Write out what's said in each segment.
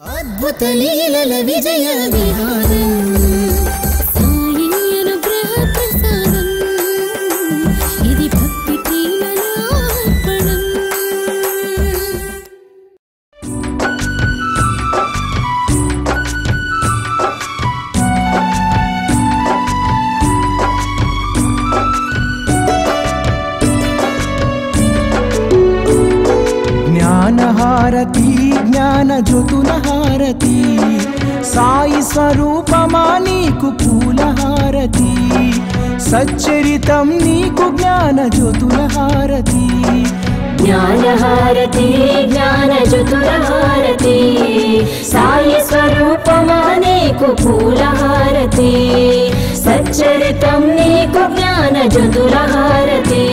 అద్భుత లీలల విజయ విహారం సాయి అనుగ్రహ ప్రసాదం ఇది భక్తి ప్రేమల అర్పణం జ్ఞానహారతి జ్ఞాన జ్యోతుల హారతి సాయి స్వరూపమా నీకు పూలహారతి సచ్చరితం నీకు జ్ఞాన జ్యోతుల హారతి జ్ఞానహారతి జ్ఞానచతురహారతి సాయి స్వరూపమా నీకు పూలహారతి సచ్చరితం నీకు జ్ఞానచతురహారతి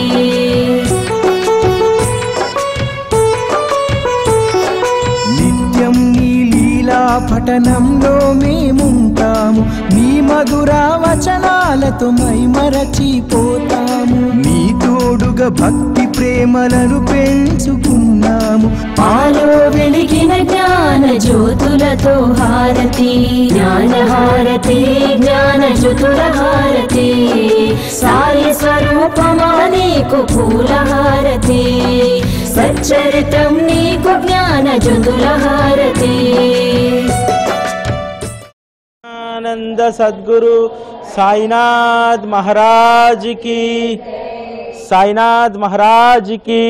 నిత్యం నీ లీలా పఠనంలో మేముంటాము నీ మధుర వచనాలతో మైమరచిపోతాము నీ తోడుగా భక్తి ప్రేమలను పెంచుకున్నాము పాలో వెలిగిన జ్ఞాన జ్యోతులతో హారతి జ్ఞానహారతి జ్ఞానచతురహారతి సాయి స్వరూపమా నీకు పూలహారతి సచ్చరితం నీకు జ్ఞానచతురహారతి ఆనంద సద్గురు సాయినాథ్ మహారాజ్ కి సాయినాథ్ మహారాజ్ కి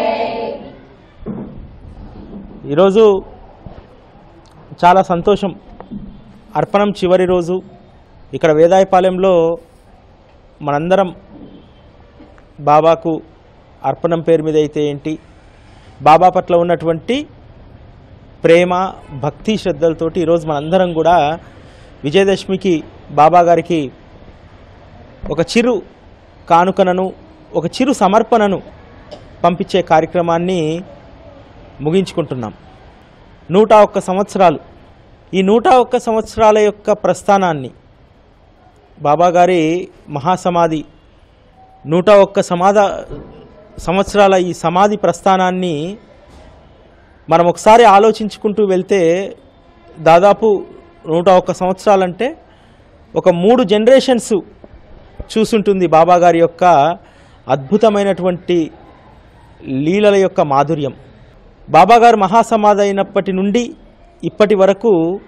ఈరోజు చాలా సంతోషం అర్పణం చివరి రోజు ఇక్కడ వేదాయపాలెంలో మనందరం బాబాకు అర్పణం పేరు మీద అయితే ఏంటి బాబా పట్ల ఉన్నటువంటి ప్రేమ భక్తి శ్రద్ధలతోటి ఈరోజు మనందరం కూడా విజయదశమికి బాబా గారికి ఒక చిరు కానుకనను ఒక చిరు సమర్పణను పంపించే కార్యక్రమాన్ని ముగించుకుంటున్నాం నూట ఒక్క సంవత్సరాలు ఈ నూట ఒక్క సంవత్సరాల యొక్క ప్రస్థానాన్ని బాబా గారి మహాసమాధి నూట ఒక్క సమాధ సంవత్సరాల ఈ సమాధి ప్రస్థానాన్ని మనం ఒకసారి ఆలోచించుకుంటూ వెళ్తే దాదాపు నూట ఒక్క సంవత్సరాలంటే ఒక మూడు జనరేషన్స్ చూసుంటుంది బాబా గారి యొక్క అద్భుతమైనటువంటి లీలల యొక్క మాధుర్యం బాబా గారు మహాసమాధి అయినప్పటి నుండి ఇప్పటి వరకు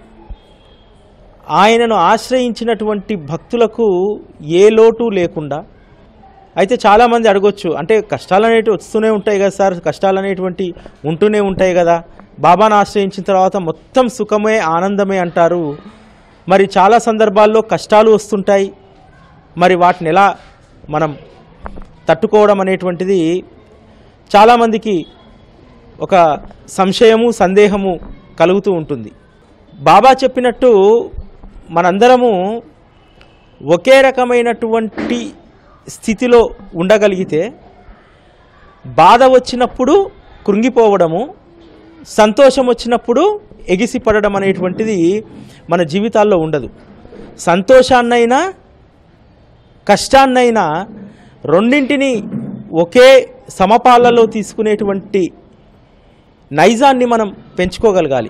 ఆయనను ఆశ్రయించినటువంటి భక్తులకు ఏ లోటు లేకుండా అయితే చాలామంది అడగొచ్చు అంటే కష్టాలు అనేటివి వస్తూనే ఉంటాయి కదా సార్ కష్టాలు అనేటువంటి ఉంటూనే ఉంటాయి కదా బాబాను ఆశ్రయించిన తర్వాత మొత్తం సుఖమే ఆనందమే అంటారు మరి చాలా సందర్భాల్లో కష్టాలు వస్తుంటాయి మరి వాటిని ఎలా మనం తట్టుకోవడం అనేటువంటిది చాలామందికి ఒక సంశయము సందేహము కలుగుతూ ఉంటుంది బాబా చెప్పినట్టు మనందరము ఒకే రకమైనటువంటి స్థితిలో ఉండగలిగితే బాధ వచ్చినప్పుడు కృంగిపోవడము సంతోషం వచ్చినప్పుడు ఎగిసిపడడం అనేటువంటిది మన జీవితాల్లో ఉండదు సంతోషాన్నైనా కష్టాన్నైనా రెండింటిని ఒకే సమపాలలో తీసుకునేటువంటి నైజాన్ని మనం పెంచుకోగలగాలి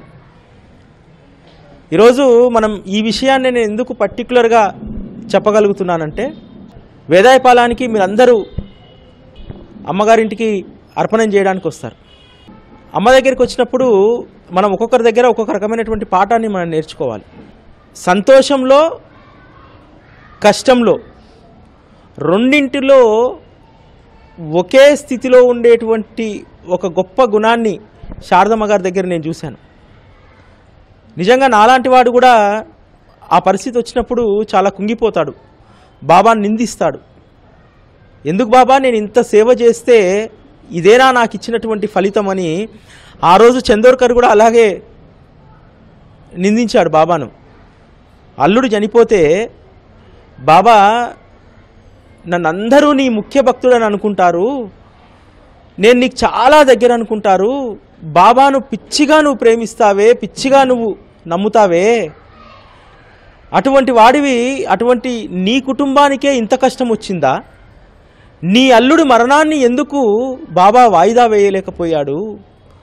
ఈరోజు మనం ఈ విషయాన్ని నేను ఎందుకు పర్టికులర్గా చెప్పగలుగుతున్నానంటే వేదాయపాలానికి మీరందరూ అమ్మగారింటికి అర్పణం చేయడానికి వస్తారు అమ్మ దగ్గరికి వచ్చినప్పుడు మనం ఒక్కొక్కరి దగ్గర ఒక్కొక్క రకమైనటువంటి పాఠాన్ని మనం నేర్చుకోవాలి సంతోషంలో కష్టంలో రెండింటిలో ఒకే స్థితిలో ఉండేటువంటి ఒక గొప్ప గుణాన్ని శారదమ్మ గారి దగ్గర నేను చూశాను నిజంగా నాలాంటి వాడు కూడా ఆ పరిస్థితి వచ్చినప్పుడు చాలా కుంగిపోతాడు బాబాని నిందిస్తాడు ఎందుకు బాబా నేను ఇంత సేవ చేస్తే ఇదేనా నాకు ఇచ్చినటువంటి ఫలితం అని ఆ రోజు చందోర్కర్ కూడా అలాగే నిందించాడు బాబాను అల్లుడు చనిపోతే బాబా నన్ను అందరూ నీ ముఖ్య భక్తుడని అనుకుంటారు నేను నీకు చాలా దగ్గర అనుకుంటారు బాబాను పిచ్చిగా నువ్వు ప్రేమిస్తావే పిచ్చిగా నువ్వు నమ్ముతావే అటువంటి వాడివి అటువంటి నీ కుటుంబానికే ఇంత కష్టం వచ్చిందా నీ అల్లుడి మరణాన్ని ఎందుకు బాబా వాయిదా వేయలేకపోయాడు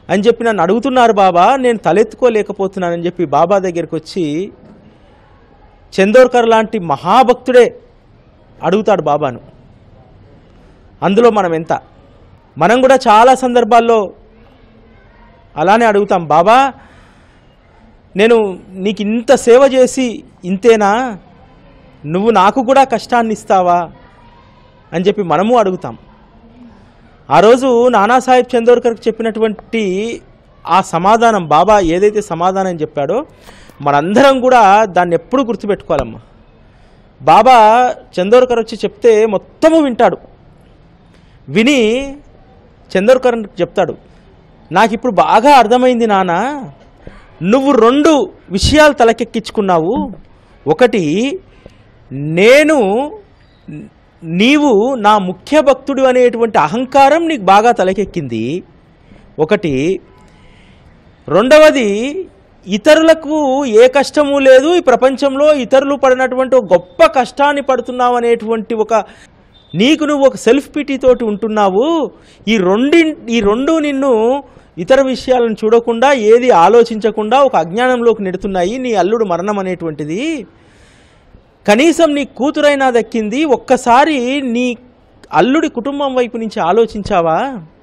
అని చెప్పి నన్ను అడుగుతున్నారు బాబా నేను తలెత్తుకోలేకపోతున్నానని చెప్పి బాబా దగ్గరికి వచ్చి చందోర్కర్ లాంటి మహాభక్తుడే అడుగుతాడు బాబాను అందులో మనం ఎంత మనం కూడా చాలా సందర్భాల్లో అలానే అడుగుతాం బాబా నేను నీకు ఇంత సేవ చేసి ఇంతేనా నువ్వు నాకు కూడా కష్టాన్ని ఇస్తావా అని చెప్పి మనము అడుగుతాం ఆ రోజు నానాసాహెబ్ చందోర్కర్కి చెప్పినటువంటి ఆ సమాధానం బాబా ఏదైతే సమాధానం చెప్పాడో మనందరం కూడా దాన్ని ఎప్పుడు గుర్తుపెట్టుకోవాలమ్మా బాబా చందోర్కర్ వచ్చి చెప్తే మొత్తము వింటాడు విని చందోర్కర్ చెప్తాడు నాకు ఇప్పుడు బాగా అర్థమైంది నాన్న నువ్వు రెండు విషయాలు తలకెక్కించుకున్నావు ఒకటి నేను నీవు నా ముఖ్య భక్తుడు అనేటువంటి అహంకారం నీకు బాగా తలకెక్కింది ఒకటి రెండవది ఇతరులకు ఏ కష్టము లేదు ఈ ప్రపంచంలో ఇతరులు పడినటువంటి ఒక గొప్ప కష్టాన్ని పడుతున్నావు అనేటువంటి ఒక నీకు నువ్వు ఒక సెల్ఫ్ పిటీతోటి ఉంటున్నావు ఈ రెండి ఈ రెండు నిన్ను ఇతర విషయాలను చూడకుండా ఏది ఆలోచించకుండా ఒక అజ్ఞానంలోకి నెడుతున్నాయి నీ అల్లుడు మరణం అనేటువంటిది కనీసం నీ కూతురైనా దక్కింది ఒక్కసారి నీ అల్లుడి కుటుంబం వైపు నుంచి ఆలోచించావా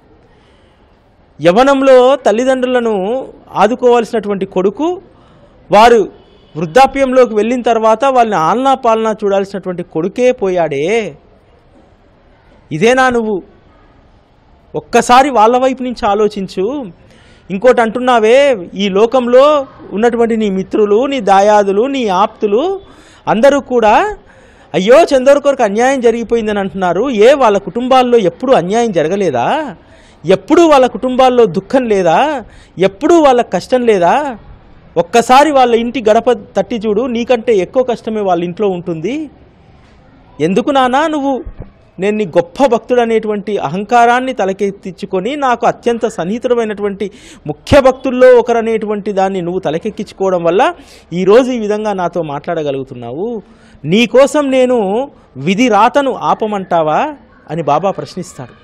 యవనంలో తల్లిదండ్రులను ఆదుకోవాల్సినటువంటి కొడుకు వారు వృద్ధాప్యంలోకి వెళ్ళిన తర్వాత వాళ్ళని ఆలనా పాలనా చూడాల్సినటువంటి కొడుకే పోయాడే ఇదేనా నువ్వు ఒక్కసారి వాళ్ళ వైపు నుంచి ఆలోచించు ఇంకోటి అంటున్నావే ఈ లోకంలో ఉన్నటువంటి నీ మిత్రులు నీ దాయాదులు నీ ఆప్తులు అందరూ కూడా అయ్యో చందోర్కర్కు అన్యాయం జరిగిపోయిందని అంటున్నారు ఏ వాళ్ళ కుటుంబాల్లో ఎప్పుడూ అన్యాయం జరగలేదా ఎప్పుడూ వాళ్ళ కుటుంబాల్లో దుఃఖం లేదా ఎప్పుడూ వాళ్ళకి కష్టం లేదా ఒక్కసారి వాళ్ళ ఇంటి గడప తట్టి చూడు నీకంటే ఎక్కువ కష్టమే వాళ్ళ ఇంట్లో ఉంటుంది ఎందుకు నానా నువ్వు నేను నీ గొప్ప భక్తుడు అనేటువంటి అహంకారాన్ని తలకెత్తించుకొని నాకు అత్యంత సన్నిహితుడమైనటువంటి ముఖ్య భక్తుల్లో ఒకరనేటువంటి దాన్ని నువ్వు తలకెక్కించుకోవడం వల్ల ఈరోజు ఈ విధంగా నాతో మాట్లాడగలుగుతున్నావు నీ కోసం నేను విధి రాతను ఆపమంటావా అని బాబా ప్రశ్నిస్తాడు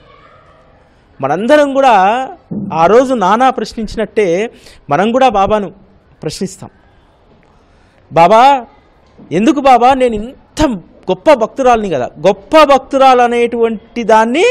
మనందరం కూడా ఆ రోజు నానా ప్రశ్నించినట్టే మనం కూడా బాబాను ప్రశ్నిస్తాం బాబా ఎందుకు బాబా నేను ఇంత గొప్ప భక్తురాలని కదా గొప్ప భక్తురాలు అనేటువంటి దాన్ని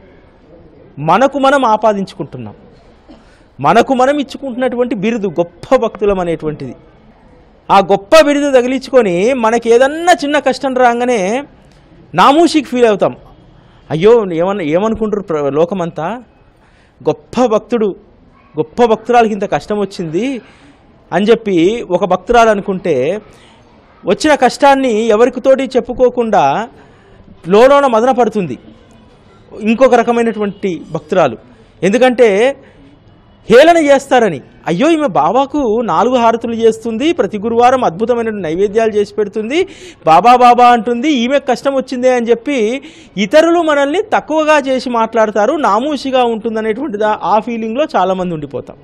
మనకు మనం ఆపాదించుకుంటున్నాం మనకు మనం ఇచ్చుకుంటున్నటువంటి బిరుదు గొప్ప భక్తులం అనేటువంటిది ఆ గొప్ప బిరుదు తగిలించుకొని మనకి ఏదన్నా చిన్న కష్టం రాగానే నామూషికి ఫీల్ అవుతాం అయ్యో ఏమన్నా ఏమనుకుంటారు ప్ర- లోకమంతా గొప్ప భక్తుడు గొప్ప భక్తురాలకి ఇంత కష్టం వచ్చింది అని చెప్పి ఒక భక్తురాలు అనుకుంటే వచ్చిన కష్టాన్ని ఎవరికితోటి చెప్పుకోకుండా లోలోన మదన పడుతుంది ఇంకొక రకమైనటువంటి భక్తురాలు ఎందుకంటే హేళన చేస్తారని అయ్యో ఈమె బాబాకు నాలుగు హారతులు చేస్తుంది ప్రతి గురువారం అద్భుతమైన నైవేద్యాలు చేసి పెడుతుంది బాబా బాబా అంటుంది ఈమె కష్టం వచ్చిందే అని చెప్పి ఇతరులు మనల్ని తక్కువగా చేసి మాట్లాడతారు నామూషిగా ఉంటుందనేటువంటిది ఆ ఫీలింగ్లో చాలామంది ఉండిపోతాం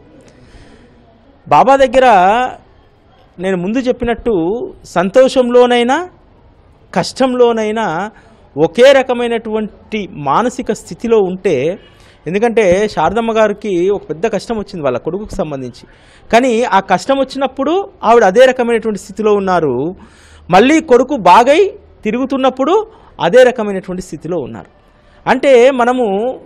బాబా దగ్గర నేను ముందు చెప్పినట్టు సంతోషంలోనైనా కష్టంలోనైనా ఒకే రకమైనటువంటి మానసిక స్థితిలో ఉంటే ఎందుకంటే శారదమ్మ గారికి ఒక పెద్ద కష్టం వచ్చింది వాళ్ళ కొడుకుకు సంబంధించి కానీ ఆ కష్టం వచ్చినప్పుడు ఆవిడ అదే రకమైనటువంటి స్థితిలో ఉన్నారు మళ్ళీ కొడుకు బాగై తిరుగుతున్నప్పుడు అదే రకమైనటువంటి స్థితిలో ఉన్నారు అంటే మనము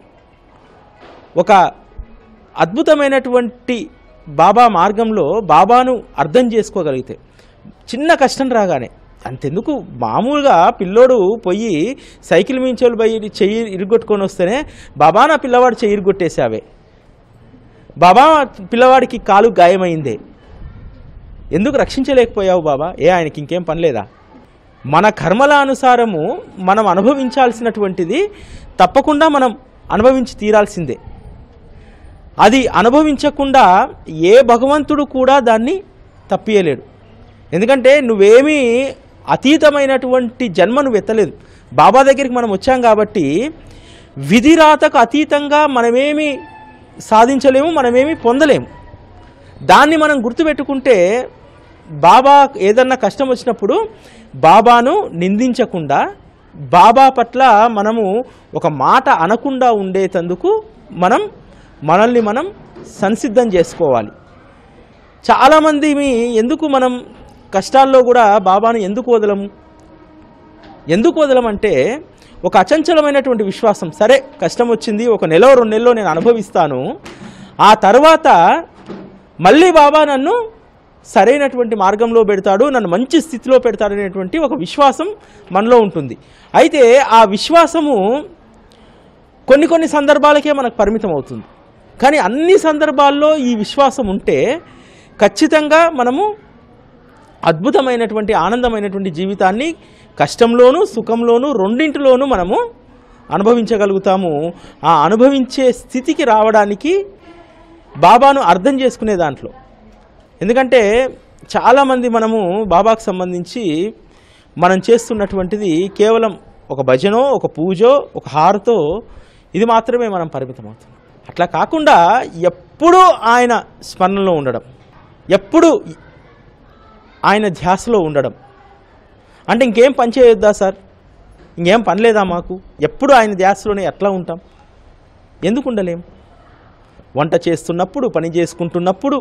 ఒక అద్భుతమైనటువంటి బాబా మార్గంలో బాబాను అర్థం చేసుకోగలిగితే చిన్న కష్టం రాగానే అంతెందుకు మామూలుగా పిల్లోడు పోయి సైకిల్ మించోళ్ళు పోయి చెయ్యి ఇరుగొట్టుకొని వస్తేనే బాబా నా పిల్లవాడు చెయ్యి ఇరుగొట్టేసావే బాబా పిల్లవాడికి కాలు గాయమైందే ఎందుకు రక్షించలేకపోయావు బాబా ఏ ఆయనకి ఇంకేం పని లేదా మన కర్మల అనుసారము మనం అనుభవించాల్సినటువంటిది తప్పకుండా మనం అనుభవించి తీరాల్సిందే అది అనుభవించకుండా ఏ భగవంతుడు కూడా దాన్ని తప్పియలేడు ఎందుకంటే నువ్వేమీ అతీతమైనటువంటి జన్మ నువ్వు ఎత్తలేదు బాబా దగ్గరికి మనం వచ్చాం కాబట్టి విధి రాతకు అతీతంగా మనమేమి సాధించలేము మనమేమి పొందలేము దాన్ని మనం గుర్తుపెట్టుకుంటే బాబా ఏదన్నా కష్టం వచ్చినప్పుడు బాబాను నిందించకుండా బాబా పట్ల మనము ఒక మాట అనకుండా ఉండేటందుకు మనం మనల్ని మనం సంసిద్ధం చేసుకోవాలి చాలామంది మీ ఎందుకు మనం కష్టాల్లో కూడా బాబాను ఎందుకు వదలము ఎందుకు వదలమంటే ఒక అచంచలమైనటువంటి విశ్వాసం సరే కష్టం వచ్చింది ఒక నెల రెండు నెలలో నేను అనుభవిస్తాను ఆ తర్వాత మళ్ళీ బాబా నన్ను సరైనటువంటి మార్గంలో పెడతాడు నన్ను మంచి స్థితిలో పెడతాడు అనేటువంటి ఒక విశ్వాసం మనలో ఉంటుంది అయితే ఆ విశ్వాసము కొన్ని కొన్ని సందర్భాలకే మనకు పరిమితం అవుతుంది కానీ అన్ని సందర్భాల్లో ఈ విశ్వాసం ఉంటే ఖచ్చితంగా మనము అద్భుతమైనటువంటి ఆనందమైనటువంటి జీవితాన్ని కష్టంలోనూ సుఖంలోనూ రెండింటిలోనూ మనము అనుభవించగలుగుతాము ఆ అనుభవించే స్థితికి రావడానికి బాబాను అర్థం చేసుకునే దాంట్లో ఎందుకంటే చాలామంది మనము బాబాకు సంబంధించి మనం చేస్తున్నటువంటిది కేవలం ఒక భజనో ఒక పూజో ఒక హారతో ఇది మాత్రమే మనం పరిమితం అవుతున్నాం అట్లా కాకుండా ఎప్పుడూ ఆయన స్మరణలో ఉండడం ఎప్పుడు ఆయన ధ్యాసలో ఉండడం అంటే ఇంకేం పని చేయొద్దా సార్ ఇంకేం పని లేదా మాకు ఎప్పుడు ఆయన ధ్యాసలోనే ఎట్లా ఉంటాం ఎందుకు ఉండలేం వంట చేస్తున్నప్పుడు పని చేసుకుంటున్నప్పుడు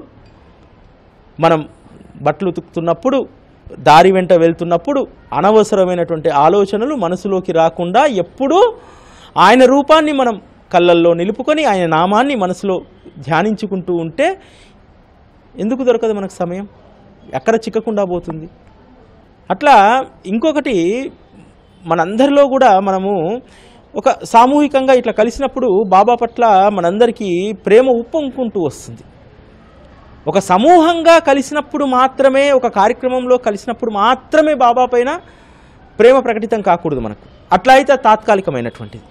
మనం బట్టలు ఉతుకుతున్నప్పుడు దారి వెంట వెళ్తున్నప్పుడు అనవసరమైనటువంటి ఆలోచనలు మనసులోకి రాకుండా ఎప్పుడూ ఆయన రూపాన్ని మనం కళ్ళల్లో నిలుపుకొని ఆయన నామాన్ని మనసులో ధ్యానించుకుంటూ ఉంటే ఎందుకు దొరకదు మనకు సమయం ఎక్కడ చిక్కకుండా పోతుంది అట్లా ఇంకొకటి మనందరిలో కూడా మనము ఒక సామూహికంగా ఇట్లా కలిసినప్పుడు బాబా పట్ల మనందరికీ ప్రేమ ఉప్పొంగుకుంటూ వస్తుంది ఒక సమూహంగా కలిసినప్పుడు మాత్రమే ఒక కార్యక్రమంలో కలిసినప్పుడు మాత్రమే బాబా పైన ప్రేమ ప్రకటితం కాకూడదు మనకు అట్లా అయితే తాత్కాలికమైనటువంటిది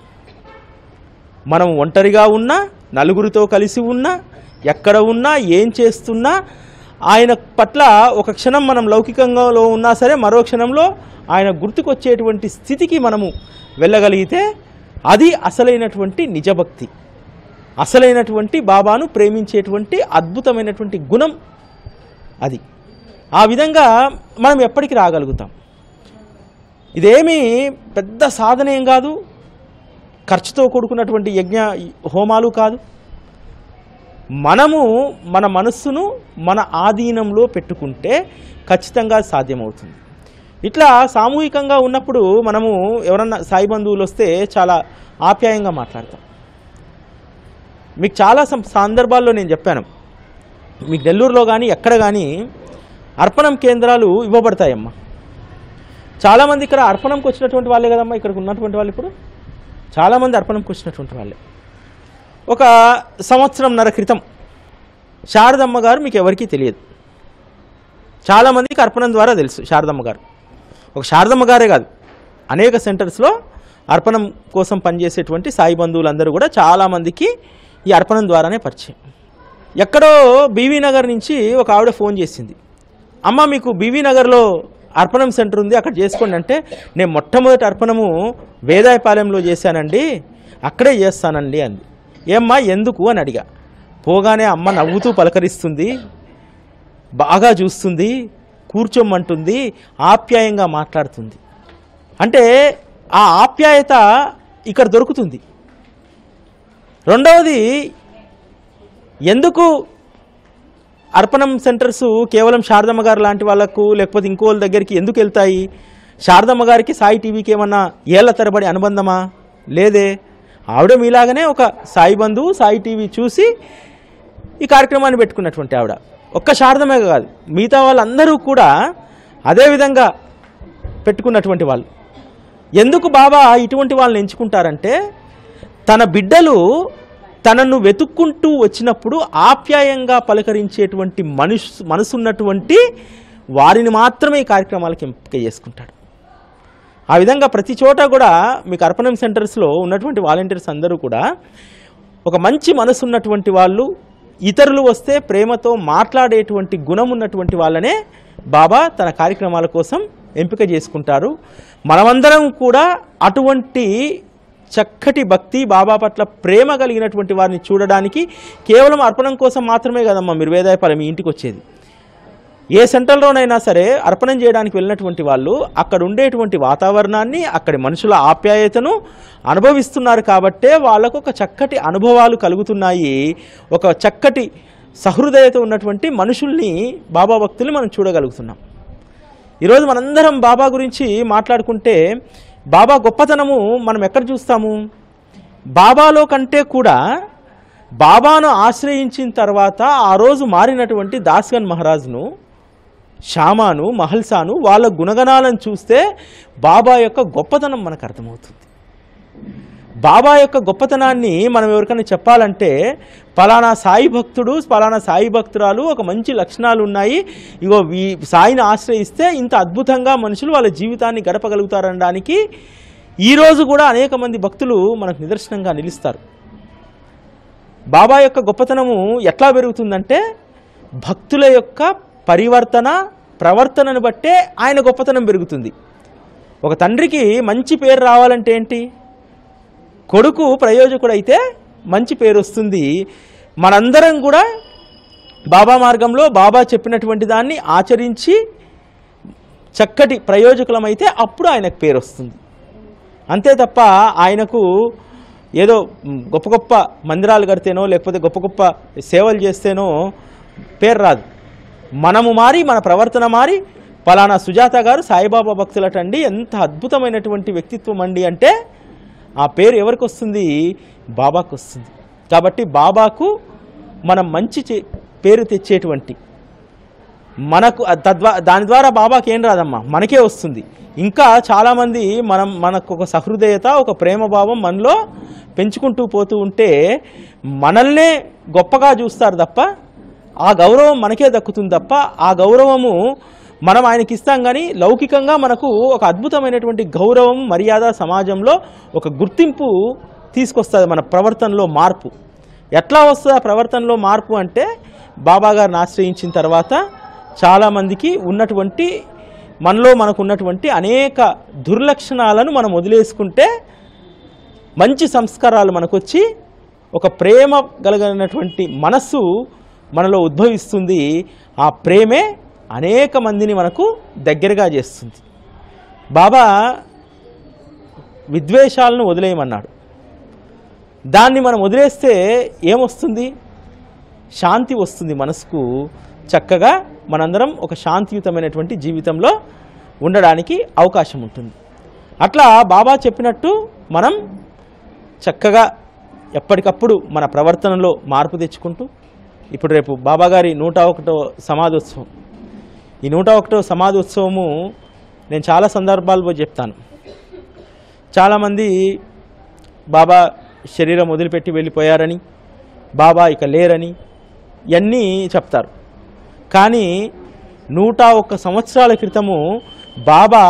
మనం ఒంటరిగా ఉన్నా నలుగురితో కలిసి ఉన్నా ఎక్కడ ఉన్నా ఏం చేస్తున్నా ఆయన పట్ల ఒక క్షణం మనం లౌకికంగాలో ఉన్నా సరే మరో క్షణంలో ఆయన గుర్తుకొచ్చేటువంటి స్థితికి మనము వెళ్ళగలిగితే అది అసలైనటువంటి నిజభక్తి అసలైనటువంటి బాబాను ప్రేమించేటువంటి అద్భుతమైనటువంటి గుణం అది ఆ విధంగా మనం ఎప్పటికి రాగలుగుతాం ఇదేమీ పెద్ద సాధన ఏం కాదు ఖర్చుతో కూడుకున్నటువంటి యజ్ఞ హోమాలు కాదు మనము మన మనస్సును మన ఆధీనంలో పెట్టుకుంటే ఖచ్చితంగా సాధ్యమవుతుంది ఇట్లా సామూహికంగా ఉన్నప్పుడు మనము ఎవరన్నా సాయి బంధువులు వస్తే చాలా ఆప్యాయంగా మాట్లాడతాం మీకు చాలా సం- సందర్భాల్లో నేను చెప్పాను మీకు నెల్లూరులో కానీ ఎక్కడ కానీ అర్పణం కేంద్రాలు ఇవ్వబడతాయమ్మా చాలామంది ఇక్కడ అర్పణంకి వచ్చినటువంటి వాళ్ళే కదమ్మా ఇక్కడికి ఉన్నటువంటి వాళ్ళు ఇప్పుడు చాలామంది అర్పణంకి వచ్చినటువంటి వాళ్ళే ఒక సంవత్సరంన్నర క్రితం శారదమ్మ గారు మీకు ఎవరికీ తెలియదు చాలామందికి అర్పణం ద్వారా తెలుసు శారదమ్మ గారు ఒక శారదమ్మ గారే కాదు అనేక సెంటర్స్లో అర్పణం కోసం పనిచేసేటువంటి సాయి బంధువులందరూ కూడా చాలామందికి ఈ అర్పణం ద్వారానే పరిచయం ఎక్కడో బీవీ నగర్ నుంచి ఒక ఆవిడ ఫోన్ చేసింది అమ్మ మీకు బీవీ నగర్లో అర్పణం సెంటర్ ఉంది అక్కడ చేసుకోండి అంటే నేను మొట్టమొదటి అర్పణము వేదాయపాలెంలో చేశానండి అక్కడే చేస్తానండి అంది ఏమ్మా ఎందుకు అని అడిగా పోగానే అమ్మ నవ్వుతూ పలకరిస్తుంది బాగా చూస్తుంది కూర్చోమంటుంది ఆప్యాయంగా మాట్లాడుతుంది అంటే ఆ ఆప్యాయత ఇక్కడ దొరుకుతుంది రెండవది ఎందుకు అర్పణం సెంటర్స్ కేవలం శారదమ్మ గారు లాంటి వాళ్ళకు లేకపోతే ఇంకో వాళ్ళ దగ్గరికి ఎందుకు వెళ్తాయి శారదమ్మ గారికి సాయి టీవీకి ఏమన్నా ఏళ్ల తరబడి అనుబంధమా లేదే ఆవిడ మీలాగానే ఒక సాయి బంధువు సాయి టీవీ చూసి ఈ కార్యక్రమాన్ని పెట్టుకున్నటువంటి ఆవిడ ఒక్క శారదమే కాదు మిగతా వాళ్ళందరూ కూడా అదే విధంగా పెట్టుకున్నటువంటి వాళ్ళు ఎందుకు బాబా ఇటువంటి వాళ్ళని ఎంచుకుంటారంటే తన బిడ్డలు తనను వెతుక్కుంటూ వచ్చినప్పుడు ఆప్యాయంగా పలకరించేటువంటి మనుషు మనసున్నటువంటి వారిని మాత్రమే ఈ కార్యక్రమాలకు ఎంపిక చేసుకుంటాడు ఆ విధంగా ప్రతి చోట కూడా మీకు అర్పణం సెంటర్స్లో ఉన్నటువంటి వాలంటీర్స్ అందరూ కూడా ఒక మంచి మనసు ఉన్నటువంటి వాళ్ళు ఇతరులు వస్తే ప్రేమతో మాట్లాడేటువంటి గుణం ఉన్నటువంటి వాళ్ళనే బాబా తన కార్యక్రమాల కోసం ఎంపిక చేసుకుంటారు మనమందరం కూడా అటువంటి చక్కటి భక్తి బాబా పట్ల ప్రేమ కలిగినటువంటి వారిని చూడడానికి కేవలం అర్పణం కోసం మాత్రమే కదమ్మా మీరు వేదాయపాలెం మీ ఇంటికి వచ్చేది ఏ సెంటర్లోనైనా సరే అర్పణం చేయడానికి వెళ్ళినటువంటి వాళ్ళు అక్కడ ఉండేటువంటి వాతావరణాన్ని అక్కడి మనుషుల ఆప్యాయతను అనుభవిస్తున్నారు కాబట్టే వాళ్ళకు ఒక చక్కటి అనుభవాలు కలుగుతున్నాయి ఒక చక్కటి సహృదయత ఉన్నటువంటి మనుషుల్ని బాబా భక్తుల్ని మనం చూడగలుగుతున్నాం ఈరోజు మనందరం బాబా గురించి మాట్లాడుకుంటే బాబా గొప్పతనము మనం ఎక్కడ చూస్తాము బాబాలో కంటే కూడా బాబాను ఆశ్రయించిన తర్వాత ఆ రోజు మారినటువంటి దాస్గన్ మహారాజ్ను షామాను మహల్సాను వాళ్ళ గుణగణాలను చూస్తే బాబా యొక్క గొప్పతనం మనకు అర్థమవుతుంది బాబా యొక్క గొప్పతనాన్ని మనం ఎవరికైనా చెప్పాలంటే పలానా సాయి భక్తుడు పలానా సాయి భక్తురాలు ఒక మంచి లక్షణాలు ఉన్నాయి ఇగో ఈ సాయిని ఆశ్రయిస్తే ఇంత అద్భుతంగా మనుషులు వాళ్ళ జీవితాన్ని గడపగలుగుతారనడానికి ఈరోజు కూడా అనేక మంది భక్తులు మనకు నిదర్శనంగా నిలుస్తారు బాబా యొక్క గొప్పతనము ఎట్లా పెరుగుతుందంటే భక్తుల యొక్క పరివర్తన ప్రవర్తనను బట్టే ఆయన గొప్పతనం పెరుగుతుంది ఒక తండ్రికి మంచి పేరు రావాలంటే ఏంటి కొడుకు ప్రయోజకుడైతే మంచి పేరు వస్తుంది మనందరం కూడా బాబా మార్గంలో బాబా చెప్పినటువంటి దాన్ని ఆచరించి చక్కటి ప్రయోజకులమైతే అప్పుడు ఆయనకు పేరు వస్తుంది అంతే తప్ప ఆయనకు ఏదో మ్, గొప్ప గొప్ప మందిరాలు కడితేనో లేకపోతే గొప్ప గొప్ప సేవలు చేస్తేనో పేరు రాదు మనము మారి మన ప్రవర్తన మారి పలానా సుజాత గారు సాయిబాబా భక్తులటండి ఎంత అద్భుతమైనటువంటి వ్యక్తిత్వం అండి అంటే ఆ పేరు ఎవరికి వస్తుంది బాబాకు వస్తుంది కాబట్టి బాబాకు మనం మంచి చే- పేరు తెచ్చేటువంటి మనకు అ- తద్వా దాని ద్వారా బాబాకి ఏం రాదమ్మా మనకే వస్తుంది ఇంకా చాలామంది మనం మనకు ఒక సహృదయత ఒక ప్రేమ భావం మనలో పెంచుకుంటూ పోతూ ఉంటే మనల్నే గొప్పగా చూస్తారు తప్ప ఆ గౌరవం మనకే దక్కుతుంది తప్ప ఆ గౌరవము మనం ఆయనకి ఇస్తాం కానీ లౌకికంగా మనకు ఒక అద్భుతమైనటువంటి గౌరవం మర్యాద సమాజంలో ఒక గుర్తింపు తీసుకొస్తుంది మన ప్రవర్తనలో మార్పు ఎట్లా వస్తుంది ఆ ప్రవర్తనలో మార్పు అంటే బాబా గారిని ఆశ్రయించిన తర్వాత చాలామందికి ఉన్నటువంటి మనలో మనకు ఉన్నటువంటి అనేక దుర్లక్షణాలను మనం వదిలేసుకుంటే మంచి సంస్కారాలు మనకొచ్చి ఒక ప్రేమ కలిగినటువంటి మనస్సు మనలో ఉద్భవిస్తుంది ఆ ప్రేమే అనేక మందిని మనకు దగ్గరగా చేస్తుంది బాబా విద్వేషాలను వదిలేయమన్నాడు దాన్ని మనం వదిలేస్తే ఏమొస్తుంది శాంతి వస్తుంది మనసుకు చక్కగా మనందరం ఒక శాంతియుతమైనటువంటి జీవితంలో ఉండడానికి అవకాశం ఉంటుంది అట్లా బాబా చెప్పినట్టు మనం చక్కగా ఎప్పటికప్పుడు మన ప్రవర్తనలో మార్పు తెచ్చుకుంటూ ఇప్పుడు రేపు బాబా గారి నూట ఒకటో సమాధోత్సవం ఈ నూట ఒకటో సమాధోత్సవము నేను చాలా సందర్భాల్లో చెప్తాను చాలామంది బాబా శరీరం వదిలిపెట్టి వెళ్ళిపోయారని బాబా ఇక లేరని ఇవన్నీ చెప్తారు కానీ నూట ఒక్క సంవత్సరాల క్రితము బాబా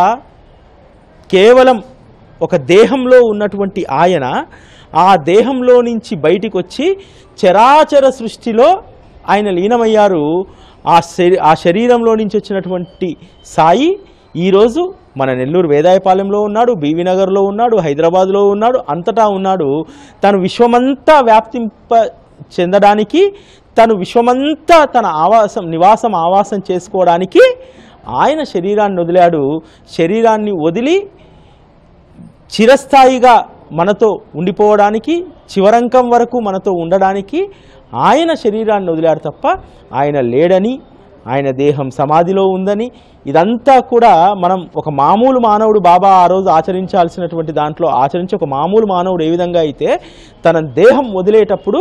కేవలం ఒక దేహంలో ఉన్నటువంటి ఆయన ఆ దేహంలో నుంచి బయటికి వచ్చి చరాచర సృష్టిలో ఆయన లీనమయ్యారు ఆ శరీ ఆ శరీరంలో నుంచి వచ్చినటువంటి సాయి ఈరోజు మన నెల్లూరు వేదాయపాలెంలో ఉన్నాడు బీవీ నగర్లో ఉన్నాడు హైదరాబాద్లో ఉన్నాడు అంతటా ఉన్నాడు తను విశ్వమంతా వ్యాప్తింప చెందడానికి తను విశ్వమంతా తన ఆవాసం నివాసం ఆవాసం చేసుకోవడానికి ఆయన శరీరాన్ని వదిలాడు శరీరాన్ని వదిలి చిరస్థాయిగా మనతో ఉండిపోవడానికి చివరంకం వరకు మనతో ఉండడానికి ఆయన శరీరాన్ని వదిలాడు తప్ప ఆయన లేడని ఆయన దేహం సమాధిలో ఉందని ఇదంతా కూడా మనం ఒక మామూలు మానవుడు బాబా ఆ రోజు ఆచరించాల్సినటువంటి దాంట్లో ఆచరించి ఒక మామూలు మానవుడు ఏ విధంగా అయితే తన దేహం వదిలేటప్పుడు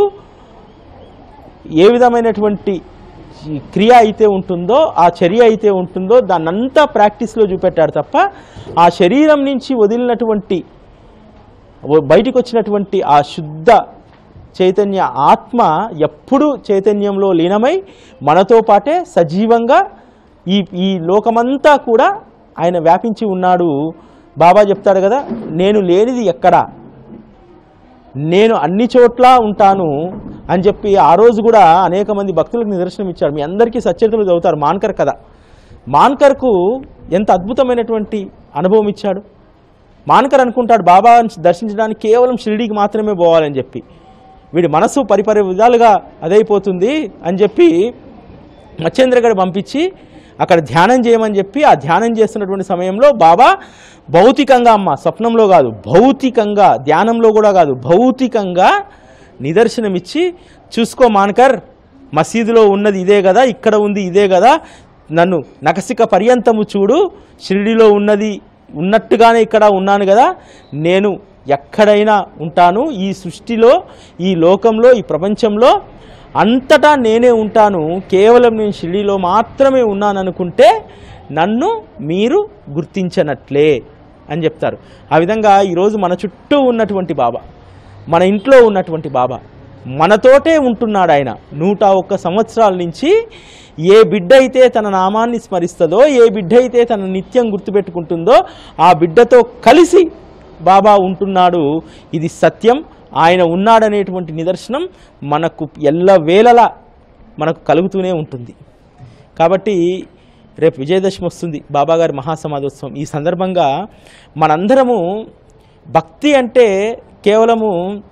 ఏ విధమైనటువంటి ఈ క్రియ అయితే ఉంటుందో ఆ చర్య అయితే ఉంటుందో దాన్నంతా ప్రాక్టీస్లో చూపెట్టాడు తప్ప ఆ శరీరం నుంచి వదిలినటువంటి వ- బయటికి వచ్చినటువంటి ఆ శుద్ధ చైతన్య ఆత్మ ఎప్పుడూ చైతన్యంలో లీనమై మనతో పాటే సజీవంగా ఈ ఈ లోకమంతా కూడా ఆయన వ్యాపించి ఉన్నాడు బాబా చెప్తాడు కదా నేను లేనిది ఎక్కడా నేను అన్ని చోట్ల ఉంటాను అని చెప్పి ఆ రోజు కూడా అనేక మంది భక్తులకు నిదర్శనం ఇచ్చాడు మీ అందరికీ సచరితలు చదువుతారు మాన్కర్ కథ మాన్కర్కు ఎంత అద్భుతమైనటువంటి అనుభవం ఇచ్చాడు మాన్కర్ అనుకుంటాడు బాబాని దర్శించడానికి కేవలం షిరిడీకి మాత్రమే పోవాలని చెప్పి వీడి మనసు పరిపరి విధాలుగా అదైపోతుంది అని చెప్పి మచ్చేంద్ర గారు పంపించి అక్కడ ధ్యానం చేయమని చెప్పి ఆ ధ్యానం చేస్తున్నటువంటి సమయంలో బాబా భౌతికంగా అమ్మ స్వప్నంలో కాదు భౌతికంగా ధ్యానంలో కూడా కాదు భౌతికంగా నిదర్శనమిచ్చి చూసుకో మాన్కర్ మసీదులో ఉన్నది ఇదే కదా ఇక్కడ ఉంది ఇదే కదా నన్ను నకసిక పర్యంతము చూడు షిరిడిలో ఉన్నది ఉన్నట్టుగానే ఇక్కడ ఉన్నాను కదా నేను ఎక్కడైనా ఉంటాను ఈ సృష్టిలో ఈ లోకంలో ఈ ప్రపంచంలో అంతటా నేనే ఉంటాను కేవలం నేను షిరిడిలో మాత్రమే ఉన్నాను అనుకుంటే నన్ను మీరు గుర్తించనట్లే అని చెప్తారు ఆ విధంగా ఈరోజు మన చుట్టూ ఉన్నటువంటి బాబా మన ఇంట్లో ఉన్నటువంటి బాబా మనతోటే ఉంటున్నాడు ఆయన నూట ఒక్క సంవత్సరాల నుంచి ఏ బిడ్డ అయితే తన నామాన్ని స్మరిస్తుందో ఏ బిడ్డ అయితే తన నిత్యం గుర్తుపెట్టుకుంటుందో ఆ బిడ్డతో కలిసి బాబా ఉంటున్నాడు ఇది సత్యం ఆయన ఉన్నాడనేటువంటి నిదర్శనం మనకు ఎల్లవేళలా మనకు కలుగుతూనే ఉంటుంది కాబట్టి రేపు విజయదశమి వస్తుంది బాబాగారి మహాసమాధోత్సవం ఈ సందర్భంగా మనందరము భక్తి అంటే కేవలము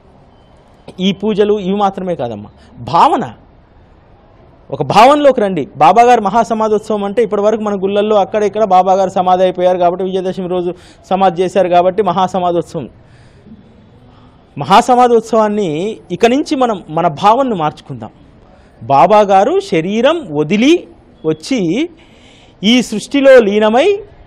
ఈ పూజలు ఇవి మాత్రమే కాదమ్మా భావన ఒక భావనలోకి రండి బాబాగారు మహాసమాధోత్సవం అంటే ఇప్పటివరకు మన గుళ్ళల్లో అక్కడ ఇక్కడ బాబాగారు సమాధి అయిపోయారు కాబట్టి విజయదశమి రోజు సమాధి చేశారు కాబట్టి మహాసమాధోత్సవం మహాసమాధోత్సవాన్ని ఇక నుంచి మనం మన భావనను మార్చుకుందాం బాబా గారు శరీరం వదిలి వచ్చి ఈ సృష్టిలో లీనమై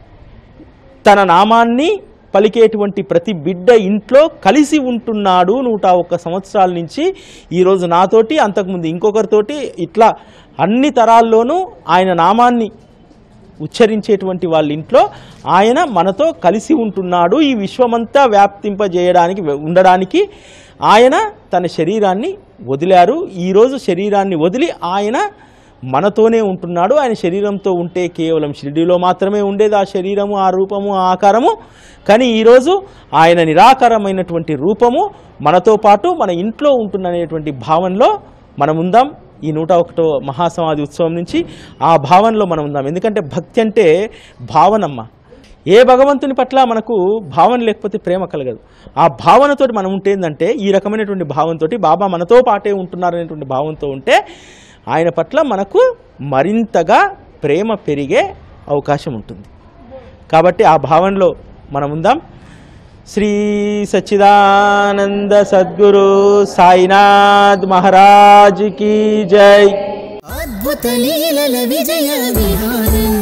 తన నామాన్ని పలికేటువంటి ప్రతి బిడ్డ ఇంట్లో కలిసి ఉంటున్నాడు నూట ఒక్క సంవత్సరాల నుంచి ఈరోజు నాతోటి అంతకుముందు ఇంకొకరితోటి ఇట్లా అన్ని తరాల్లోనూ ఆయన నామాన్ని ఉచ్చరించేటువంటి వాళ్ళ ఇంట్లో ఆయన మనతో కలిసి ఉంటున్నాడు ఈ విశ్వమంతా వ్యాప్తింపజేయడానికి ఉండడానికి ఆయన తన శరీరాన్ని వదిలారు ఈరోజు శరీరాన్ని వదిలి ఆయన మనతోనే ఉంటున్నాడు ఆయన శరీరంతో ఉంటే కేవలం షిరిడిలో మాత్రమే ఉండేది ఆ శరీరము ఆ రూపము ఆ ఆకారము కానీ ఈరోజు ఆయన నిరాకారమైనటువంటి రూపము మనతో పాటు మన ఇంట్లో ఉంటుందనేటువంటి భావనలో మనం ఉందాం ఈ నూట ఒకటో మహాసమాధి ఉత్సవం నుంచి ఆ భావనలో మనం ఉందాం ఎందుకంటే భక్తి అంటే భావనమ్మ ఏ భగవంతుని పట్ల మనకు భావన లేకపోతే ప్రేమ కలగదు ఆ భావనతోటి మనం ఉంటే ఏంటంటే ఈ రకమైనటువంటి భావంతో బాబా మనతో పాటే ఉంటున్నారనేటువంటి భావంతో ఉంటే ఆయన పట్ల మనకు మరింతగా ప్రేమ పెరిగే అవకాశం ఉంటుంది కాబట్టి ఆ భావనలో మనం ఉందాం శ్రీ సచ్చిదానంద సద్గురు సాయినాథ్ మహారాజ్ కీ జై అద్భుత లీలల విజయ విహారం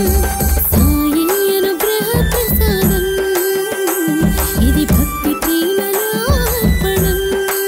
సాయి అనుగ్రహ ప్రసాదం ఇది భక్తి ప్రేమల అర్పణం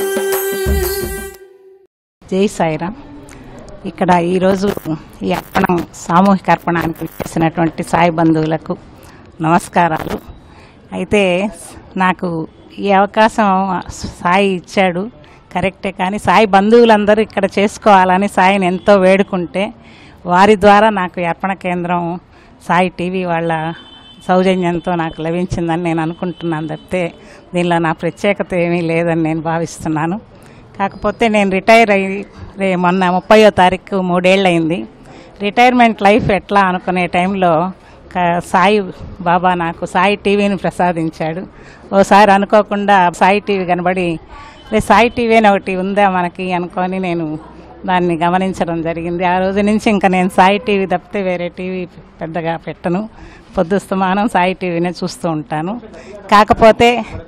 జై సాయిరామ్ ఇక్కడ ఈరోజు ఈ అర్పణం సామూహిక అర్పణానికి చేసినటువంటి సాయి బంధువులకు నమస్కారాలు అయితే నాకు ఈ అవకాశం సాయి ఇచ్చాడు కరెక్టే కానీ సాయి బంధువులందరూ ఇక్కడ చేసుకోవాలని సాయిని ఎంతో వేడుకుంటే వారి ద్వారా నాకు ఈ అర్పణ కేంద్రం సాయి టీవీ వాళ్ళ సౌజన్యంతో నాకు లభించిందని నేను అనుకుంటున్నాను తప్పితే దీనిలో నా ప్రత్యేకత ఏమీ లేదని నేను భావిస్తున్నాను కాకపోతే నేను రిటైర్ అయ్యి రే మొన్న ముప్పయో తారీఖు మూడేళ్ళు అయింది రిటైర్మెంట్ లైఫ్ ఎట్లా అనుకునే టైంలో క- సాయి బాబా నాకు సాయి టీవీని ప్రసాదించాడు ఓసారి అనుకోకుండా సాయి టీవీ కనబడి రే సాయి టీవీ అని ఒకటి ఉందా మనకి అనుకొని నేను దాన్ని గమనించడం జరిగింది ఆ రోజు నుంచి ఇంకా నేను సాయి టీవీ తప్పితే వేరే టీవీ పెద్దగా పెట్టను పొద్దుస్తమానం సాయి టీవీనే చూస్తూ ఉంటాను కాకపోతే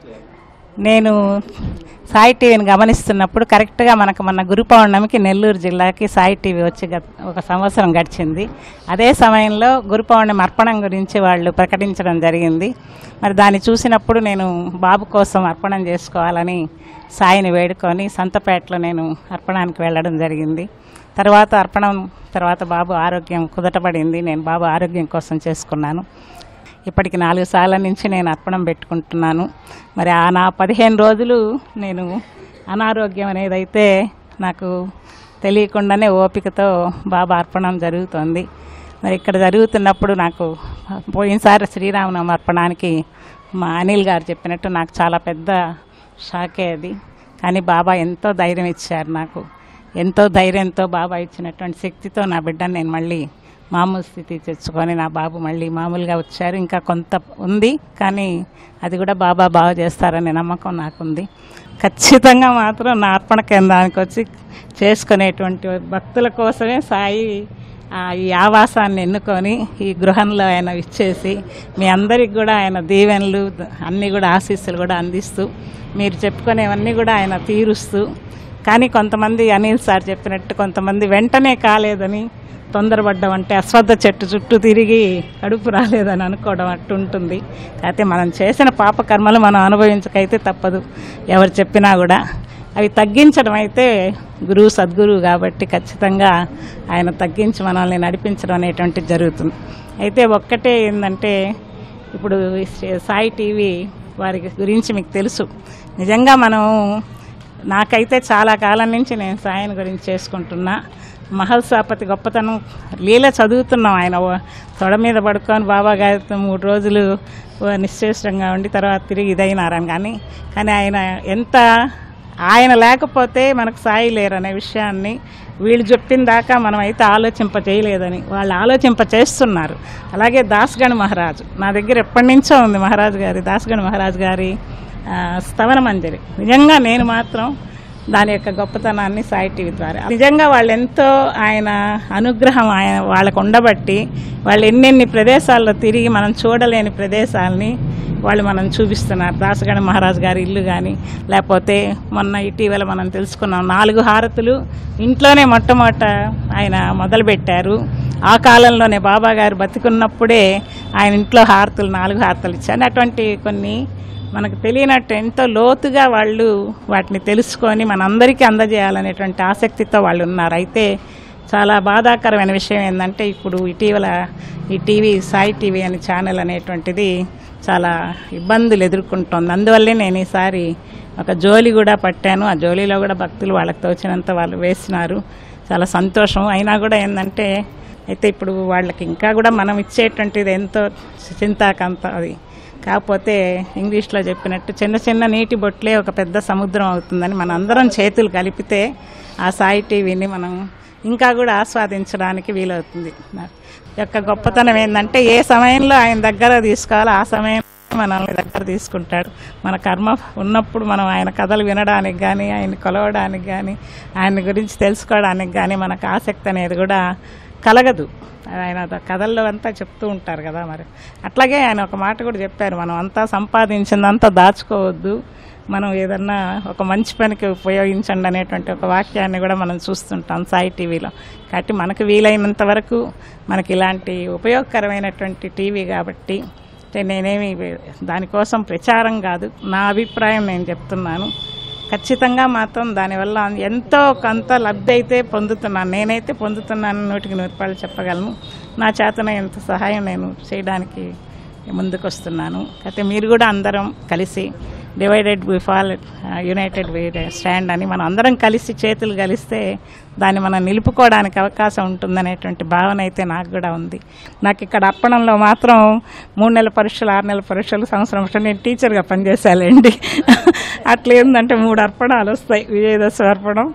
నేను సాయి టీవీని గమనిస్తున్నప్పుడు కరెక్ట్గా మనకు మన గురు పౌర్ణమికి నెల్లూరు జిల్లాకి సాయి టీవీ వచ్చి గత ఒక సంవత్సరం గడిచింది అదే సమయంలో గురు పౌర్ణమి అర్పణం గురించి వాళ్ళు ప్రకటించడం జరిగింది మరి దాన్ని చూసినప్పుడు నేను బాబు కోసం అర్పణం చేసుకోవాలని సాయిని వేడుకొని సంతపేటలో నేను అర్పణానికి వెళ్ళడం జరిగింది తర్వాత అర్పణం తర్వాత బాబు ఆరోగ్యం కుదటపడింది నేను బాబు ఆరోగ్యం కోసం చేసుకున్నాను ఇప్పటికి నాలుగు సార్ల నుంచి నేను అర్పణం పెట్టుకుంటున్నాను మరి ఆ నా పదిహేను రోజులు నేను అనారోగ్యం అనేదైతే నాకు తెలియకుండానే ఓపికతో బాబా అర్పణం జరుగుతుంది మరి ఇక్కడ జరుగుతున్నప్పుడు నాకు పోయినసారి శ్రీరామనవమి అర్పణానికి మా అనిల్ గారు చెప్పినట్టు నాకు చాలా పెద్ద షాకే అది కానీ బాబా ఎంతో ధైర్యం ఇచ్చారు నాకు ఎంతో ధైర్యంతో బాబా ఇచ్చినటువంటి శక్తితో నా బిడ్డను నేను మళ్ళీ మామూలు స్థితి తెచ్చుకొని నా బాబు మళ్ళీ మామూలుగా వచ్చారు ఇంకా కొంత ఉంది కానీ అది కూడా బాబా బాగా చేస్తారనే నమ్మకం నాకుంది ఖచ్చితంగా మాత్రం నా అర్పణ కేంద్రానికి వచ్చి చేసుకునేటువంటి భక్తుల కోసమే సాయి ఆ ఈ ఆవాసాన్ని ఎన్నుకొని ఈ గృహంలో ఆయన ఇచ్చేసి మీ అందరికి కూడా ఆయన దీవెనలు అన్నీ కూడా ఆశీస్సులు కూడా అందిస్తూ మీరు చెప్పుకునేవన్నీ కూడా ఆయన తీరుస్తూ కానీ కొంతమంది అనిల్ సార్ చెప్పినట్టు కొంతమంది వెంటనే కాలేదని తొందరపడ్డం అంటే అశ్వద్ధ చెట్టు చుట్టూ తిరిగి కడుపు రాలేదని అనుకోవడం అట్టు ఉంటుంది కాకపోతే మనం చేసిన పాపకర్మలు మనం అనుభవించకైతే తప్పదు ఎవరు చెప్పినా కూడా అవి తగ్గించడం అయితే గురువు సద్గురువు కాబట్టి ఖచ్చితంగా ఆయన తగ్గించి మనల్ని నడిపించడం అనేటువంటిది జరుగుతుంది అయితే ఒక్కటే ఏంటంటే ఇప్పుడు ఈ సాయి టీవీ వారి గురించి మీకు తెలుసు నిజంగా మనం నాకైతే చాలా కాలం నుంచి నేను సాయిని గురించి చేసుకుంటున్నా మహల్సాపతి గొప్పతనం లీల చదువుతున్నాం ఆయన ఓ తొడ మీద పడుకొని బాబా గారితో మూడు రోజులు ఓ నిశ్చేష్టంగా ఉండి తర్వాత తిరిగి ఇదైనారని కానీ కానీ ఆయన ఎంత ఆయన లేకపోతే మనకు సాయి లేరు అనే విషయాన్ని వీళ్ళు చెప్పిన దాకా మనం అయితే ఆలోచింప చేయలేదని వాళ్ళు ఆలోచింప చేస్తున్నారు అలాగే దాస్గణ్ మహారాజు నా దగ్గర ఎప్పటి నుంచో ఉంది మహారాజు గారి దాస్గణ్ మహారాజు గారి ఆ, స్తవన మంజరి నిజంగా నేను మాత్రం దాని యొక్క గొప్పతనాన్ని సాయి టీవీ ద్వారా నిజంగా వాళ్ళు ఎంతో ఆయన అనుగ్రహం ఆయన వాళ్ళకు ఉండబట్టి వాళ్ళు ఎన్నెన్ని ప్రదేశాల్లో తిరిగి మనం చూడలేని ప్రదేశాలని వాళ్ళు మనం చూపిస్తున్నారు దాసగణ మహారాజు గారి ఇల్లు కానీ లేకపోతే మొన్న ఇటీవల మనం తెలుసుకున్నాం నాలుగు హారతులు ఇంట్లోనే మొట్టమొదట ఆయన మొదలుపెట్టారు ఆ కాలంలోనే బాబా గారు బతికున్నప్పుడే ఆయన ఇంట్లో హారతులు నాలుగు హారతులు ఇచ్చారు అటువంటి కొన్ని మనకు తెలియనట్టు ఎంతో లోతుగా వాళ్ళు వాటిని తెలుసుకొని మనందరికీ అందజేయాలనేటువంటి ఆసక్తితో వాళ్ళు ఉన్నారు అయితే చాలా బాధాకరమైన విషయం ఏంటంటే ఇప్పుడు ఇటీవల ఈ టీవీ సాయి టీవీ అనే ఛానల్ అనేటువంటిది చాలా ఇబ్బందులు ఎదుర్కొంటోంది అందువల్లే నేను ఈసారి ఒక జోలి కూడా పట్టాను ఆ జోలీలో కూడా భక్తులు వాళ్ళకి తోచినంత వాళ్ళు వేసినారు చాలా సంతోషం అయినా కూడా ఏంటంటే అయితే ఇప్పుడు వాళ్ళకి ఇంకా కూడా మనం ఇచ్చేటువంటిది ఎంతో చింతాకంత అది కాకపోతే ఇంగ్లీష్లో చెప్పినట్టు చిన్న చిన్న నీటి బొట్లే ఒక పెద్ద సముద్రం అవుతుందని మన అందరం చేతులు కలిపితే ఆ సాయి టీవీని మనం ఇంకా కూడా ఆస్వాదించడానికి వీలవుతుంది యొక్క గొప్పతనం ఏంటంటే ఏ సమయంలో ఆయన దగ్గర తీసుకోవాలో ఆ సమయం మనల్ని దగ్గర తీసుకుంటాడు మన కర్మ ఉన్నప్పుడు మనం ఆయన కథలు వినడానికి కానీ ఆయన కొలవడానికి కానీ ఆయన గురించి తెలుసుకోవడానికి కానీ మనకు ఆసక్తి అనేది కూడా కలగదు ఆయన ద- కథల్లో అంతా చెప్తూ ఉంటారు కదా మరి అట్లాగే ఆయన ఒక మాట కూడా చెప్పారు మనం అంతా సంపాదించిందంతా దాచుకోవద్దు మనం ఏదన్నా ఒక మంచి పనికి ఉపయోగించండి అనేటువంటి ఒక వాక్యాన్ని కూడా మనం చూస్తుంటాం సాయి టీవీలో కాబట్టి మనకు వీలైనంత వరకు మనకి ఇలాంటి ఉపయోగకరమైనటువంటి టీవీ కాబట్టి అంటే నేనేమి దానికోసం ప్రచారం కాదు నా అభిప్రాయం నేను చెప్తున్నాను ఖచ్చితంగా మాత్రం దానివల్ల ఎంతో కొంత లబ్ధి అయితే పొందుతున్నాను నేనైతే పొందుతున్నాను నూటికి నూరు రూపాయలు చెప్పగలను నా చేతన ఎంత సహాయం నేను చేయడానికి ముందుకు వస్తున్నాను అయితే మీరు కూడా అందరం కలిసి divided we fall united we stand అని మనం అందరం కలిసి చేతులు కలిస్తే దాన్ని మనం నిలుపుకోవడానికి అవకాశం ఉంటుందనేటువంటి భావన అయితే నాకు కూడా ఉంది నాకు ఇక్కడ అప్పడంలో మాత్రం మూడు నెలల పరీక్షలు ఆరు నెలల పరీక్షలు సంవత్సరం పరీక్షలు నేను టీచర్గా పనిచేసాలండి అట్లా ఏంటంటే మూడు అర్పణాలు వస్తాయి విజయదశమి అర్పణం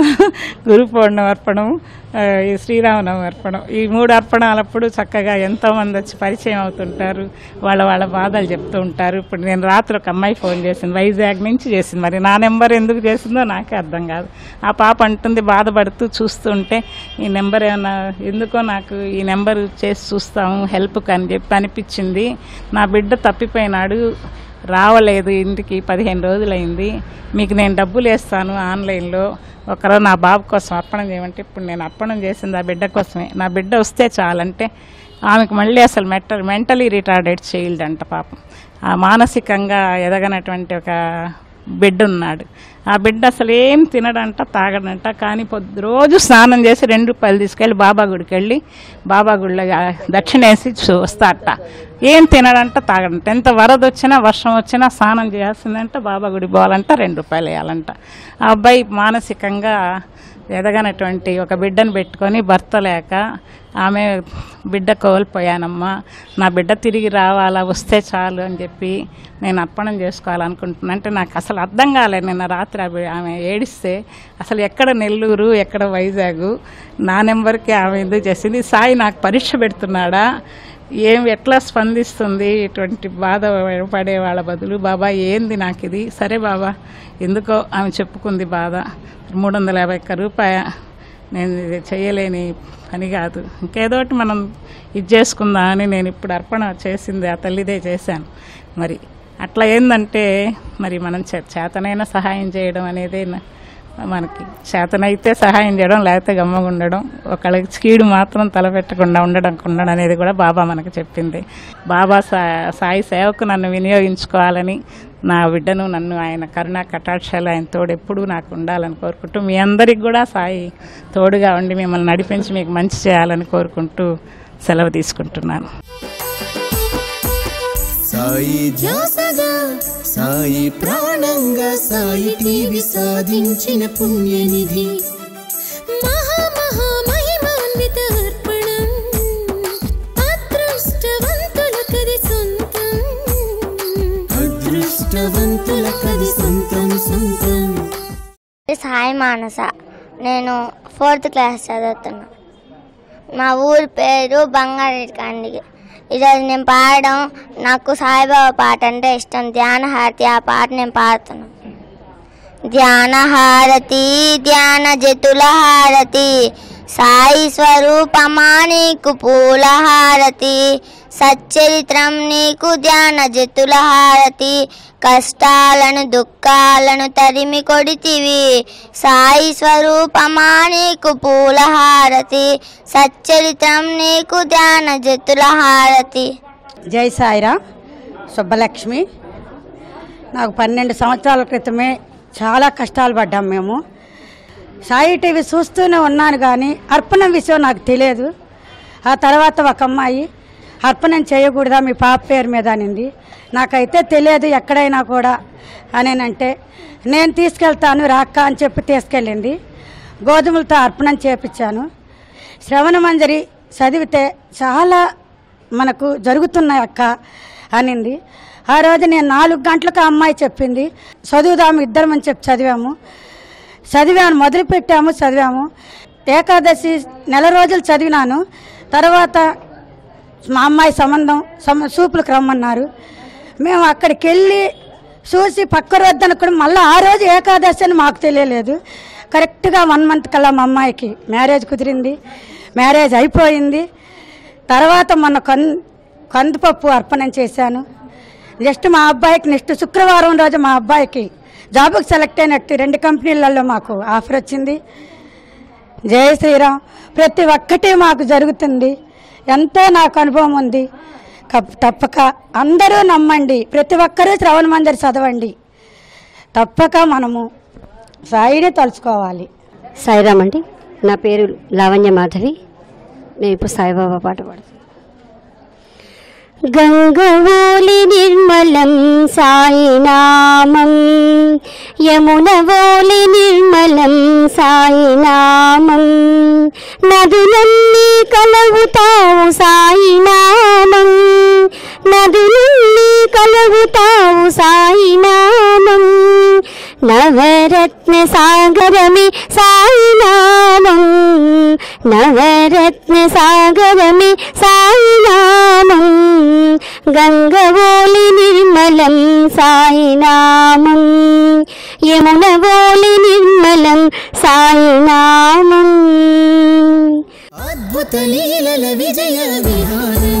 గురు పౌర్ణమి అర్పణం ఆ, ఈ శ్రీరామనవమి అర్పణం ఈ మూడు అర్పణాలప్పుడు చక్కగా ఎంతోమంది వచ్చి పరిచయం అవుతుంటారు వాళ్ళ వాళ్ళ బాధలు చెప్తూ ఉంటారు ఇప్పుడు నేను రాత్రి ఒక అమ్మాయి ఫోన్ చేసింది వైజాగ్ నుంచి చేసింది మరి నా నెంబర్ ఎందుకు చేసిందో నాకే అర్థం కాదు ఆ పాప అంటుంది బాధపడుతూ చూస్తుంటే ఈ నెంబర్ ఏమన్నా ఎందుకో నాకు ఈ నెంబర్ చేసి చూస్తాము హెల్ప్కి అని చెప్పి అనిపించింది నా బిడ్డ తప్పిపోయినాడు రావలేదు ఇంటికి పదిహేను రోజులైంది మీకు నేను డబ్బులు వేస్తాను ఆన్లైన్లో ఒకరోజు నా బాబు కోసం అర్పణం చేయమంటే ఇప్పుడు నేను అర్పణం చేసింది ఆ బిడ్డ కోసమే నా బిడ్డ వస్తే చాలంటే ఆమెకు మళ్ళీ అసలు మెంటల్ మెంటలీ రిటార్డెడ్ చైల్డ్ అంట పాపం ఆ మానసికంగా ఎదగనటువంటి ఒక బిడ్డ ఉన్నాడు ఆ బిడ్డ అసలు ఏం తినడంట తాగడంట కానీ పొద్దు రోజు స్నానం చేసి రెండు రూపాయలు తీసుకెళ్ళి బాబా గుడికి వెళ్ళి బాబా గుడిలో ఆ దక్షిణేసి చూ- వస్తాడట ఏం తినడంట తాగడంట ఎంత వరద వచ్చినా వర్షం వచ్చినా స్నానం చేయాల్సిందంట బాబా గుడి పోవాలంట రెండు రూపాయలు వేయాలంట ఆ అబ్బాయి మానసికంగా ఎదగనటువంటి ఒక బిడ్డను పెట్టుకొని భర్త లేక ఆమె బిడ్డ కోల్పోయానమ్మా నా బిడ్డ తిరిగి రావాలా వస్తే చాలు అని చెప్పి నేను అర్పణం చేసుకోవాలనుకుంటున్నా అంటే నాకు అసలు అర్థం కాలేదు నిన్న రాత్రి ఆమె ఆమె ఏడిస్తే అసలు ఎక్కడ నెల్లూరు ఎక్కడ వైజాగ్ నా నెంబర్కి ఆమె ఎందుకు చేసింది సాయి నాకు పరీక్ష పెడుతున్నాడా ఏం ఎట్లా స్పందిస్తుంది ఇటువంటి బాధ పడే వాళ్ళ బదులు బాబా ఏంది నాకు ఇది సరే బాబా ఎందుకో ఆమె చెప్పుకుంది బాధ మూడు వందల యాభై ఒక్క రూపాయ నేను ఇది చేయలేని పని కాదు ఇంకేదోటి మనం ఇది చేసుకుందాం అని నేను ఇప్పుడు అర్పణ చేసింది ఆ తల్లిదే చేశాను మరి అట్లా ఏందంటే మరి మనం చే- చేతనైన సహాయం చేయడం అనేది న- మనకి చేతనైతే సహాయం చేయడం లేకపోతే గమ్మగా ఉండడం ఒకళ్ళకి కీడు మాత్రం తలపెట్టకుండా ఉండడం ఉండడం అనేది కూడా బాబా మనకు చెప్పింది బాబా సా సాయి సేవకు నన్ను వినియోగించుకోవాలని నా బిడ్డను నన్ను ఆయన కరుణా కటాక్షాలు ఆయన తోడు ఎప్పుడూ నాకు ఉండాలని కోరుకుంటూ మీ అందరికి కూడా సాయి తోడుగా ఉండి మిమ్మల్ని నడిపించి మీకు మంచి చేయాలని కోరుకుంటూ సెలవు తీసుకుంటున్నాను సాయి ధ్యాసగా సాయి ప్రాణంగా సాయి టీవీ సాధించిన పుణ్యనిధి మహా మహా మహిమాన్విత అర్పణం అదృష్టవంతులకది సొంతం అదృష్టవంతులకది సొంతం సొంతం సాయి మానస నేను ఫోర్త్ క్లాస్ చదువుతున్నా మా ఊరి పేరు బంగారెడ్డి కండికి ఈరోజు నేను పాడడం నాకు సాయిబాబా పాట అంటే ఇష్టం ధ్యాన హారతి ఆ పాట నేను పాడుతున్నాను ధ్యాన హారతి ధ్యాన జతుల హారతి సాయి స్వరూపమా నీకు పూల హారతి సచ్చరిత్రం నీకు ధ్యాన జతుల హారతి కష్టాలను దుఃఖాలను తరిమి కొడితివి సాయి స్వరూపమా నీకు పూల హారతి సచ్చరిత్రం నీకు ధ్యాన జతుల హారతి జై సాయిరా సుబ్బలక్ష్మి నాకు పన్నెండు సంవత్సరాల క్రితమే చాలా కష్టాలు పడ్డాం మేము సాయి టీవీ చూస్తూనే ఉన్నాను కానీ అర్పణం విషయం నాకు తెలియదు ఆ తర్వాత ఒక అమ్మాయి అర్పణం చేయకూడదా మీ పాప పేరు మీద అనింది నాకైతే తెలియదు ఎక్కడైనా కూడా అనేనంటే నేను తీసుకెళ్తాను రాక్క అని చెప్పి తీసుకెళ్ళింది గోధుమలతో అర్పణం చేపించాను శ్రవణ మంజరి చదివితే చాలా మనకు జరుగుతున్నాయి అక్క అనింది ఆ రోజు నేను నాలుగు గంటలకు ఆ అమ్మాయి చెప్పింది చదువుదాము ఇద్దరం అని చెప్పి చదివాము చదివాను మొదలుపెట్టాము చదివాము ఏకాదశి నెల రోజులు చదివినాను తర్వాత మా అమ్మాయి సంబంధం సమ సూపులకు రమ్మన్నారు మేము అక్కడికి వెళ్ళి చూసి పక్క వద్దనుకుని మళ్ళీ ఆ రోజు ఏకాదశి అని మాకు తెలియలేదు కరెక్ట్గా వన్ మంత్ కల్లా మా అమ్మాయికి మ్యారేజ్ కుదిరింది మ్యారేజ్ అయిపోయింది తర్వాత మొన్న కన్ కందిపప్పు అర్పణం చేశాను నెక్స్ట్ మా అబ్బాయికి నెక్స్ట్ శుక్రవారం రోజు మా అబ్బాయికి జాబుకి సెలెక్ట్ అయినట్టు రెండు కంపెనీలలో మాకు ఆఫర్ వచ్చింది జై శ్రీరామ్ ప్రతి ఒక్కటి మాకు జరుగుతుంది ఎంతో నాకు అనుభవం ఉంది కప్- తప్పక అందరూ నమ్మండి ప్రతి ఒక్కరూ శ్రవణ మందిర్ చదవండి తప్పక మనము సాయిని తలుచుకోవాలి సాయిరామ్ అండి నా పేరు లావణ్య మాధవి నేను ఇప్పుడు సాయిబాబా పాట పాడుతాను గంగవోలి నిర్మలం సాయినామం యమునవోలి నిర్మలం సాయినామం నదులన్నీ కలవుతావు సాయినామం నదులన్నీ కలవుతావు సాయినామం నవరత్న సాగరమి సాయినామం నవరత్న సాగరమి సాయినామం గంగవోలి నిర్మలం సాయినామం యమునవోలి నిర్మలం సాయినామం అద్భుత లీలల విజయ విహారం